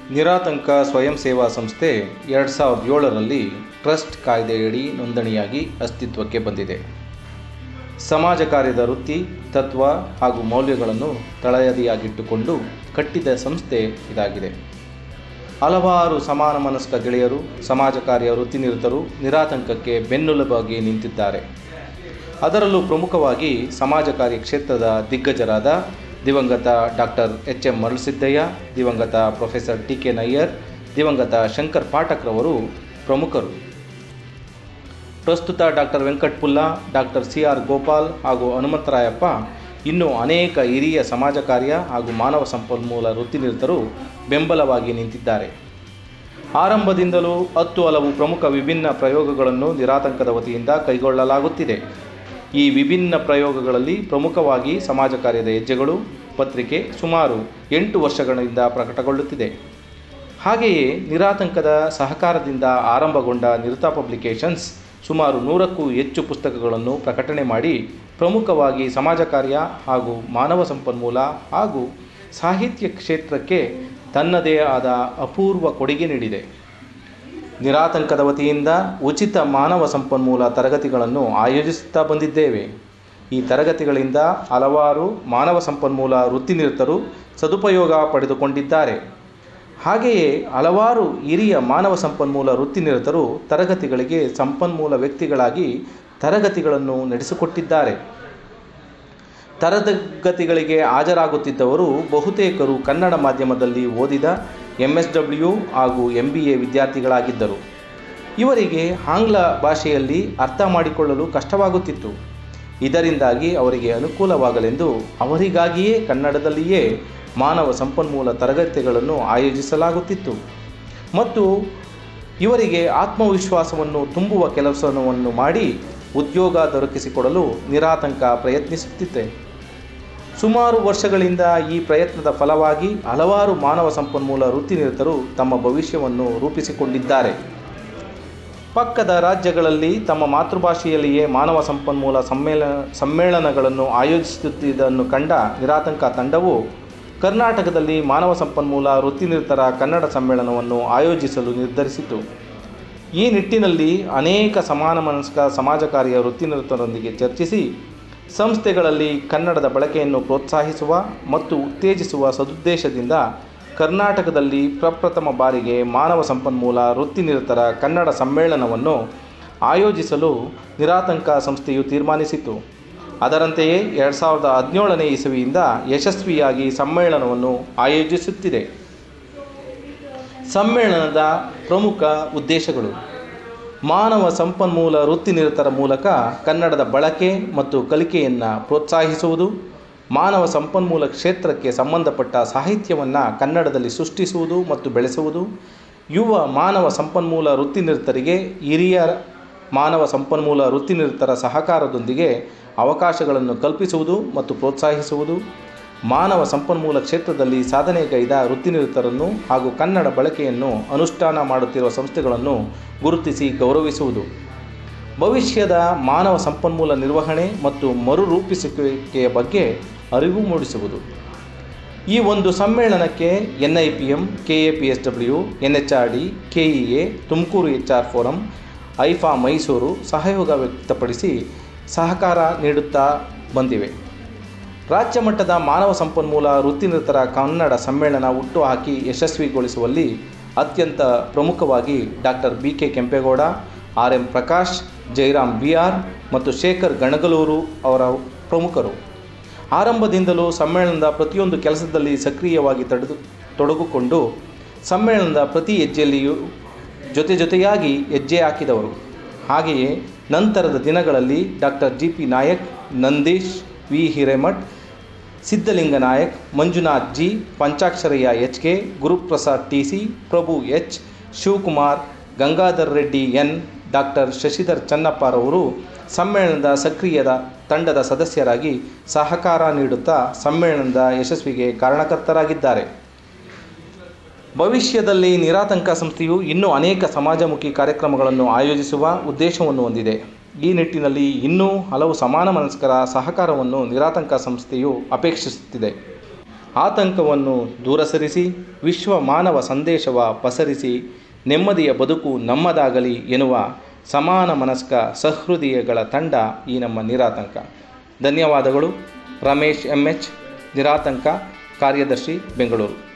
ನಿರಾತಂಕ ಸ್ವಯಂ ಸೇವಾ ಸಂಸ್ಥೆ ಎರಡು ಸಾವಿರದ ಏಳರಲ್ಲಿ ಟ್ರಸ್ಟ್ ಕಾಯ್ದೆಯಡಿ ನೋಂದಣಿಯಾಗಿ ಅಸ್ತಿತ್ವಕ್ಕೆ ಬಂದಿದೆ ಸಮಾಜ ಕಾರ್ಯದ ವೃತ್ತಿ ತತ್ವ ಹಾಗೂ ಮೌಲ್ಯಗಳನ್ನು ತಳಹದಿಯಾಗಿಟ್ಟುಕೊಂಡು ಕಟ್ಟಿದ ಸಂಸ್ಥೆ ಇದಾಗಿದೆ ಹಲವಾರು ಸಮಾನ ಮನಸ್ಕ ಗೆಳೆಯರು ಸಮಾಜ ಕಾರ್ಯ ವೃತ್ತಿನಿರತರು ನಿರಾತಂಕಕ್ಕೆ ಬೆನ್ನೆಲುಬಾಗಿ ನಿಂತಿದ್ದಾರೆ ಅದರಲ್ಲೂ ಪ್ರಮುಖವಾಗಿ ಸಮಾಜ ಕಾರ್ಯ ಕ್ಷೇತ್ರದ ದಿಗ್ಗಜರಾದ ದಿವಂಗತ ಡಾಕ್ಟರ್ ಎಚ್ ಎಂ ಮರಳಸಿದ್ದಯ್ಯ ದಿವಂಗತ ಪ್ರೊಫೆಸರ್ ಟಿ ಕೆ ನಯ್ಯರ್ ದಿವಂಗತ ಶಂಕರ್ ಪಾಠಕ್ರವರು ಪ್ರಮುಖರು ಪ್ರಸ್ತುತ doctor Venkatapulla doctor C R Gopal ಹಾಗೂ ಹನುಮಂತರಾಯಪ್ಪ ಇನ್ನೂ ಅನೇಕ ಹಿರಿಯ ಸಮಾಜ ಕಾರ್ಯ ಹಾಗೂ ಮಾನವ ಸಂಪನ್ಮೂಲ ವೃತ್ತಿನಿರತರು ಬೆಂಬಲವಾಗಿ ನಿಂತಿದ್ದಾರೆ ಆರಂಭದಿಂದಲೂ ಹತ್ತು ಹಲವು ಪ್ರಮುಖ ವಿಭಿನ್ನ ಪ್ರಯೋಗಗಳನ್ನು ನಿರಾತಂಕದ ವತಿಯಿಂದ ಕೈಗೊಳ್ಳಲಾಗುತ್ತಿದೆ ಈ ವಿಭಿನ್ನ ಪ್ರಯೋಗಗಳಲ್ಲಿ ಪ್ರಮುಖವಾಗಿ ಸಮಾಜ ಕಾರ್ಯದ ಹೆಜ್ಜೆಗಳು ಪತ್ರಿಕೆ ಸುಮಾರು ಎಂಟು ವರ್ಷಗಳಿಂದ ಪ್ರಕಟಗೊಳ್ಳುತ್ತಿದೆ ಹಾಗೆಯೇ ನಿರಾತಂಕದ ಸಹಕಾರದಿಂದ ಆರಂಭಗೊಂಡ ನಿರತ ಪಬ್ಲಿಕೇಶನ್ಸ್ ಸುಮಾರು ನೂರಕ್ಕೂ ಹೆಚ್ಚು ಪುಸ್ತಕಗಳನ್ನು ಪ್ರಕಟಣೆ ಮಾಡಿ ಪ್ರಮುಖವಾಗಿ ಸಮಾಜ ಕಾರ್ಯ ಹಾಗೂ ಮಾನವ ಸಂಪನ್ಮೂಲ ಹಾಗೂ ಸಾಹಿತ್ಯ ಕ್ಷೇತ್ರಕ್ಕೆ ತನ್ನದೇ ಆದ ಅಪೂರ್ವ ಕೊಡುಗೆ ನೀಡಿದೆ ನಿರಾತಂಕದ ವತಿಯಿಂದ ಉಚಿತ ಮಾನವ ಸಂಪನ್ಮೂಲ ತರಗತಿಗಳನ್ನು ಆಯೋಜಿಸುತ್ತಾ ಬಂದಿದ್ದೇವೆ ಈ ತರಗತಿಗಳಿಂದ ಹಲವಾರು ಮಾನವ ಸಂಪನ್ಮೂಲ ವೃತ್ತಿನಿರತರು ಸದುಪಯೋಗ ಪಡೆದುಕೊಂಡಿದ್ದಾರೆ ಹಾಗೆಯೇ ಹಲವಾರು ಹಿರಿಯ ಮಾನವ ಸಂಪನ್ಮೂಲ ವೃತ್ತಿನಿರತರು ತರಗತಿಗಳಿಗೆ ಸಂಪನ್ಮೂಲ ವ್ಯಕ್ತಿಗಳಾಗಿ ತರಗತಿಗಳನ್ನು ನಡೆಸಿಕೊಟ್ಟಿದ್ದಾರೆ ತರಗತಿಗಳಿಗೆ ಹಾಜರಾಗುತ್ತಿದ್ದವರು ಬಹುತೇಕರು ಕನ್ನಡ ಮಾಧ್ಯಮದಲ್ಲಿ ಓದಿದ ಎಂ ಎಸ್ ಡಬ್ಲ್ಯೂ ಹಾಗೂ ಎಂ ಬಿ ಎ ವಿದ್ಯಾರ್ಥಿಗಳಾಗಿದ್ದರು ಇವರಿಗೆ ಆಂಗ್ಲ ಭಾಷೆಯಲ್ಲಿ ಅರ್ಥ ಮಾಡಿಕೊಳ್ಳಲು ಕಷ್ಟವಾಗುತ್ತಿತ್ತು ಇದರಿಂದಾಗಿ ಅವರಿಗೆ ಅನುಕೂಲವಾಗಲೆಂದು ಅವರಿಗಾಗಿಯೇ ಕನ್ನಡದಲ್ಲಿಯೇ ಮಾನವ ಸಂಪನ್ಮೂಲ ತರಗತಿಗಳನ್ನು ಆಯೋಜಿಸಲಾಗುತ್ತಿತ್ತು ಮತ್ತು ಇವರಿಗೆ ಆತ್ಮವಿಶ್ವಾಸವನ್ನು ತುಂಬುವ ಕೆಲಸವನ್ನು ಮಾಡಿ ಉದ್ಯೋಗ ದೊರಕಿಸಿಕೊಡಲು ನಿರಾತಂಕ ಪ್ರಯತ್ನಿಸುತ್ತಿದೆ ಸುಮಾರು ವರ್ಷಗಳಿಂದ ಈ ಪ್ರಯತ್ನದ ಫಲವಾಗಿ ಹಲವಾರು ಮಾನವ ಸಂಪನ್ಮೂಲ ವೃತ್ತಿನಿರತರು ತಮ್ಮ ಭವಿಷ್ಯವನ್ನು ರೂಪಿಸಿಕೊಂಡಿದ್ದಾರೆ ಪಕ್ಕದ ರಾಜ್ಯಗಳಲ್ಲಿ ತಮ್ಮ ಮಾತೃಭಾಷೆಯಲ್ಲಿಯೇ ಮಾನವ ಸಂಪನ್ಮೂಲ ಸಮ್ಮೇಳ ಸಮ್ಮೇಳನಗಳನ್ನು ಆಯೋಜಿಸುತ್ತಿದ್ದನ್ನು ಕಂಡ ನಿರಾತಂಕ ತಂಡವು ಕರ್ನಾಟಕದಲ್ಲಿ ಮಾನವ ಸಂಪನ್ಮೂಲ ವೃತ್ತಿನಿರತರ ಕನ್ನಡ ಸಮ್ಮೇಳನವನ್ನು ಆಯೋಜಿಸಲು ನಿರ್ಧರಿಸಿತು ಈ ನಿಟ್ಟಿನಲ್ಲಿ ಅನೇಕ ಸಮಾನ ಮನಸ್ಕ ಸಮಾಜ ಕಾರ್ಯ ವೃತ್ತಿನಿರತರೊಂದಿಗೆ ಚರ್ಚಿಸಿ ಸಂಸ್ಥೆಗಳಲ್ಲಿ ಕನ್ನಡದ ಬಳಕೆಯನ್ನು ಪ್ರೋತ್ಸಾಹಿಸುವ ಮತ್ತು ಉತ್ತೇಜಿಸುವ ಸದುದ್ದೇಶದಿಂದ ಕರ್ನಾಟಕದಲ್ಲಿ ಪ್ರಪ್ರಥಮ ಬಾರಿಗೆ ಮಾನವ ಸಂಪನ್ಮೂಲ ವೃತ್ತಿನಿರತರ ಕನ್ನಡ ಸಮ್ಮೇಳನವನ್ನು ಆಯೋಜಿಸಲು ನಿರಾತಂಕ ಸಂಸ್ಥೆಯು ತೀರ್ಮಾನಿಸಿತು ಅದರಂತೆಯೇ ಎರಡು ಸಾವಿರದ ಹದಿನೇಳನೇ ಇಸವಿಯಿಂದ ಯಶಸ್ವಿಯಾಗಿ ಸಮ್ಮೇಳನವನ್ನು ಆಯೋಜಿಸುತ್ತಿದೆ ಸಮ್ಮೇಳನದ ಪ್ರಮುಖ ಉದ್ದೇಶಗಳು ಮಾನವ ಸಂಪನ್ಮೂಲ ವೃತ್ತಿನಿರತರ ಮೂಲಕ ಕನ್ನಡದ ಬಳಕೆ ಮತ್ತು ಕಲಿಕೆಯನ್ನು ಪ್ರೋತ್ಸಾಹಿಸುವುದು ಮಾನವ ಸಂಪನ್ಮೂಲ ಕ್ಷೇತ್ರಕ್ಕೆ ಸಂಬಂಧಪಟ್ಟ ಸಾಹಿತ್ಯವನ್ನು ಕನ್ನಡದಲ್ಲಿ ಸೃಷ್ಟಿಸುವುದು ಮತ್ತು ಬೆಳೆಸುವುದು ಯುವ ಮಾನವ ಸಂಪನ್ಮೂಲ ವೃತ್ತಿನಿರತರಿಗೆ ಹಿರಿಯ ಮಾನವ ಸಂಪನ್ಮೂಲ ವೃತ್ತಿನಿರತರ ಸಹಕಾರದೊಂದಿಗೆ ಅವಕಾಶಗಳನ್ನು ಕಲ್ಪಿಸುವುದು ಮತ್ತು ಪ್ರೋತ್ಸಾಹಿಸುವುದು ಮಾನವ ಸಂಪನ್ಮೂಲ ಕ್ಷೇತ್ರದಲ್ಲಿ ಸಾಧನೆಗೈದ ವೃತ್ತಿನಿರತರನ್ನು ಹಾಗೂ ಕನ್ನಡ ಬಳಕೆಯನ್ನು ಅನುಷ್ಠಾನ ಮಾಡುತ್ತಿರುವ ಸಂಸ್ಥೆಗಳನ್ನು ಗುರುತಿಸಿ ಗೌರವಿಸುವುದು ಭವಿಷ್ಯದ ಮಾನವ ಸಂಪನ್ಮೂಲ ನಿರ್ವಹಣೆ ಮತ್ತು ಮರುರೂಪಿಸುವಿಕೆಯ ಬಗ್ಗೆ ಅರಿವು ಮೂಡಿಸುವುದು ಈ ಒಂದು ಸಮ್ಮೇಳನಕ್ಕೆ N I P M K A P S W N H R D K E A Tumakuru H R forum ಐಫಾ ಮೈಸೂರು ಸಹಯೋಗ ವ್ಯಕ್ತಪಡಿಸಿ ಸಹಕಾರ ನೀಡುತ್ತಾ ಬಂದಿವೆ ರಾಜ್ಯ ಮಟ್ಟದ ಮಾನವ ಸಂಪನ್ಮೂಲ ವೃತ್ತಿನಿರತರ ಕನ್ನಡ ಸಮ್ಮೇಳನ ಹುಟ್ಟುಹಾಕಿ ಯಶಸ್ವಿಗೊಳಿಸುವಲ್ಲಿ ಅತ್ಯಂತ ಪ್ರಮುಖವಾಗಿ doctor B K Kempegowda R M Prakash Jairam B R ಮತ್ತು ಶೇಖರ್ ಗಣಗಲೂರು ಅವರ ಪ್ರಮುಖರು ಆರಂಭದಿಂದಲೂ ಸಮ್ಮೇಳನದ ಪ್ರತಿಯೊಂದು ಕೆಲಸದಲ್ಲಿ ಸಕ್ರಿಯವಾಗಿ ತಡೆದು ತೊಡಗಿಕೊಂಡು ಸಮ್ಮೇಳನದ ಪ್ರತಿ ಹೆಜ್ಜೆಯಲ್ಲಿಯೂ ಜೊತೆ ಜೊತೆಯಾಗಿ ಹೆಜ್ಜೆ ಹಾಕಿದವರು ಹಾಗೆಯೇ ನಂತರದ ದಿನಗಳಲ್ಲಿ doctor G P Nayak Nandish V Hiremath Siddalinga Nayak Manjunath G Panchaksharayya H K Guruprasad T C Prabhu H Shivakumar Gangadhar Reddy N doctor Shashidhar ಚನ್ನಪ್ಪರವರು ಸಮ್ಮೇಳನದ ಸಕ್ರಿಯದ ತಂಡದ ಸದಸ್ಯರಾಗಿ ಸಹಕಾರ ನೀಡುತ್ತಾ ಸಮ್ಮೇಳನದ ಯಶಸ್ವಿಗೆ ಕಾರಣಕರ್ತರಾಗಿದ್ದಾರೆ ಭವಿಷ್ಯದಲ್ಲಿ ನಿರಾತಂಕ ಸಂಸ್ಥೆಯು ಇನ್ನೂ ಅನೇಕ ಸಮಾಜಮುಖಿ ಕಾರ್ಯಕ್ರಮಗಳನ್ನು ಆಯೋಜಿಸುವ ಉದ್ದೇಶವನ್ನು ಹೊಂದಿದೆ ಈ ನಿಟ್ಟಿನಲ್ಲಿ ಇನ್ನೂ ಹಲವು ಸಮಾನ ಮನಸ್ಕರ ಸಹಕಾರವನ್ನು ನಿರಾತಂಕ ಸಂಸ್ಥೆಯು ಅಪೇಕ್ಷಿಸುತ್ತಿದೆ ಆತಂಕವನ್ನು ದೂರ ಸರಿಸಿ ವಿಶ್ವ ಮಾನವ ಸಂದೇಶವ ಪಸರಿಸಿ ನೆಮ್ಮದಿಯ ಬದುಕು ನಮ್ಮದಾಗಲಿ ಎನ್ನುವ ಸಮಾನ ಮನಸ್ಕ ಸಹೃದಯಗಳ ತಂಡ ಈ ನಮ್ಮ ನಿರಾತಂಕ ಧನ್ಯವಾದಗಳು ರಮೇಶ್ ಎಂ ಎಚ್ ನಿರಾತಂಕ ಕಾರ್ಯದರ್ಶಿ ಬೆಂಗಳೂರು